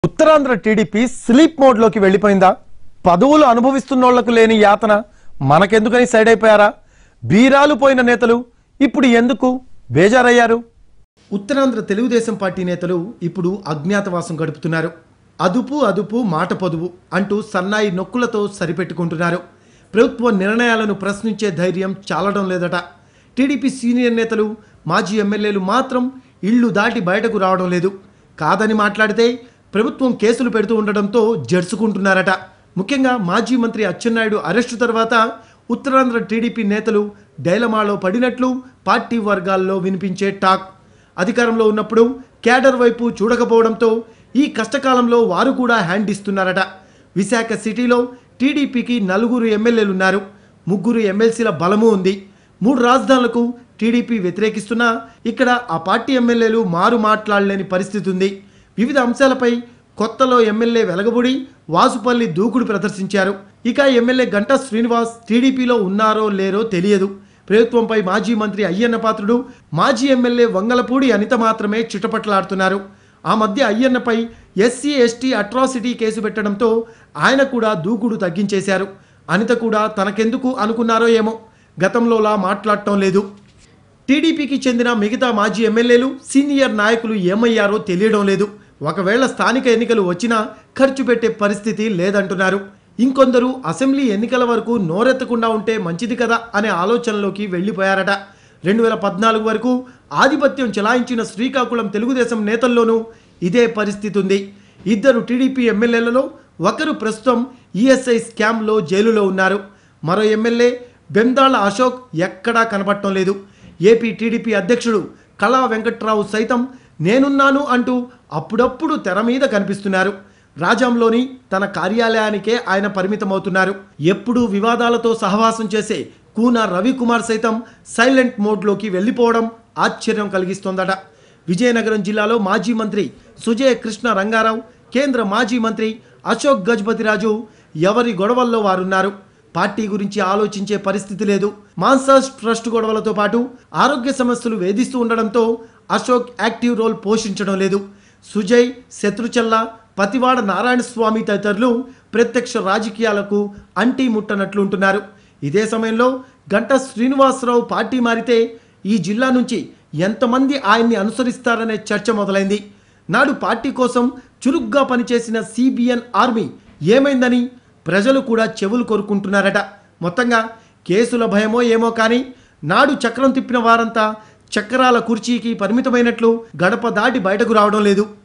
Uttarandhra TDP sleep మోడ్లోకి వెళ్ళిపోయిందా పదవులు అనుభవిస్తున్నోళ్లకు లేని యాతన మనకెందుకని సైడ్ అయిపోయారా బీరాలు పోయిన నేతలు ఇప్పుడు ఎందుకు బేజారయ్యారు ఉత్తరాంధ్ర తెలుగుదేశం పార్టీ నేతలు ఇప్పుడు అజ్ఞాతవాసం గడుపుతున్నారు అదుపు అదుపు మాట పొదువు అంటూ సన్నాయి నొక్కులతో సరిపెట్టుకుంటున్నారు ప్రభుత్వ నిర్ణయాలను ప్రశ్నించే ధైర్యం చాలడం లేదట టీడీపీ సీనియర్ నేతలు మాజీ ఎమ్మెల్యేలు మాత్రం ఇళ్లు దాటి బయటకు రావడం లేదు కాదని మాట్లాడితే ప్రభుత్వం కేసులు పెడుతూ ఉండడంతో జడుచుకుంటున్నారట ముఖ్యంగా మాజీ మంత్రి అచ్చెన్నాయుడు అరెస్టు తర్వాత ఉత్తరాంధ్ర టీడీపీ నేతలు డైలమాలో పడినట్లు పార్టీ వర్గాల్లో వినిపించే టాక్ అధికారంలో ఉన్నప్పుడు క్యాడర్ వైపు చూడకపోవడంతో ఈ కష్టకాలంలో వారు కూడా హ్యాండ్ ఇస్తున్నారట విశాఖ సిటీలో టీడీపీకి నలుగురు ఎమ్మెల్యేలు ఉన్నారు ముగ్గురు ఎమ్మెల్సీల బలము ఉంది మూడు రాజధానులకు టీడీపీ వ్యతిరేకిస్తున్నా ఇక్కడ ఆ పార్టీ ఎమ్మెల్యేలు మారు మాట్లాడలేని పరిస్థితి ఉంది వివిధ అంశాలపై కొత్తలో ఎమ్మెల్యే వెలగబుడి వాసుపల్లి దూకుడు ప్రదర్శించారు ఇక ఎమ్మెల్యే గంటా శ్రీనివాస్ టీడీపీలో ఉన్నారో లేరో తెలియదు ప్రభుత్వంపై మాజీ మంత్రి అయ్యన్న పాత్రుడు మాజీ ఎమ్మెల్యే వంగలపూడి అనిత మాత్రమే చిటపట్లాడుతున్నారు ఆ మధ్య అయ్యన్నపై ఎస్సీ ఎస్టీ అట్రాసిటీ కేసు పెట్టడంతో ఆయన కూడా దూకుడు తగ్గించేశారు అనిత కూడా తనకెందుకు అనుకున్నారో ఏమో గతంలోలా మాట్లాడటం లేదు టీడీపీకి చెందిన మిగతా మాజీ ఎమ్మెల్యేలు సీనియర్ నాయకులు ఏమయ్యారో తెలియడం లేదు ఒకవేళ స్థానిక ఎన్నికలు వచ్చినా ఖర్చు పెట్టే పరిస్థితి లేదంటున్నారు ఇంకొందరు అసెంబ్లీ ఎన్నికల వరకు నోరెత్తకుండా ఉంటే మంచిది కదా అనే ఆలోచనలోకి వెళ్ళిపోయారట రెండు వేల పద్నాలుగు వరకు ఆధిపత్యం చెలాయించిన శ్రీకాకుళం తెలుగుదేశం నేతల్లోనూ ఇదే పరిస్థితి ఉంది ఇద్దరు టీడీపీ ఎమ్మెల్యేలలో ఒకరు ప్రస్తుతం ఈఎస్ఐ స్కామ్లో జైలులో ఉన్నారు మరో ఎమ్మెల్యే బెందాళ అశోక్ ఎక్కడా కనబడటం లేదు ఏపీ టీడీపీ అధ్యక్షుడు కళా వెంకట్రావు సైతం నేనున్నాను అంటూ అప్పుడప్పుడు తెర మీద కనిపిస్తున్నారు రాజాంలోని తన కార్యాలయానికే ఆయన పరిమితమవుతున్నారు ఎప్పుడూ వివాదాలతో సహవాసం చేసే కూన రవికుమార్ సైతం సైలెంట్ మోడ్లోకి వెళ్ళిపోవడం ఆశ్చర్యం కలిగిస్తోందట విజయనగరం జిల్లాలో మాజీ మంత్రి సుజయ కృష్ణ రంగారావు కేంద్ర మాజీ మంత్రి అశోక్ గజపతిరాజు ఎవరి గొడవల్లో వారున్నారు పార్టీ గురించి ఆలోచించే పరిస్థితి లేదు మాన్సాస్ ట్రస్ట్ గొడవలతో పాటు ఆరోగ్య సమస్యలు వేధిస్తూ ఉండడంతో అశోక్ యాక్టివ్ రోల్ పోషించడం లేదు సుజయ్ శత్రుచల్ల పతివాడ నారాయణ స్వామి తదితరులు ప్రత్యక్ష రాజకీయాలకు అంటీ ముట్టనట్లుంటున్నారు ఇదే సమయంలో గంటా శ్రీనివాసరావు పార్టీ మారితే ఈ జిల్లా నుంచి ఎంతమంది ఆయన్ని అనుసరిస్తారనే చర్చ మొదలైంది నాడు పార్టీ కోసం చురుగ్గా పనిచేసిన సిబిఎన్ ఆర్మీ ఏమైందని ప్రజలు కూడా చెవులు కొరుకుంటున్నారట మొత్తంగా కేసుల భయమో ఏమో కానీ నాడు చక్రం తిప్పిన వారంతా చక్రాల కుర్చీకి పరిమితమైనట్లు గడప దాటి బయటకు రావడం లేదు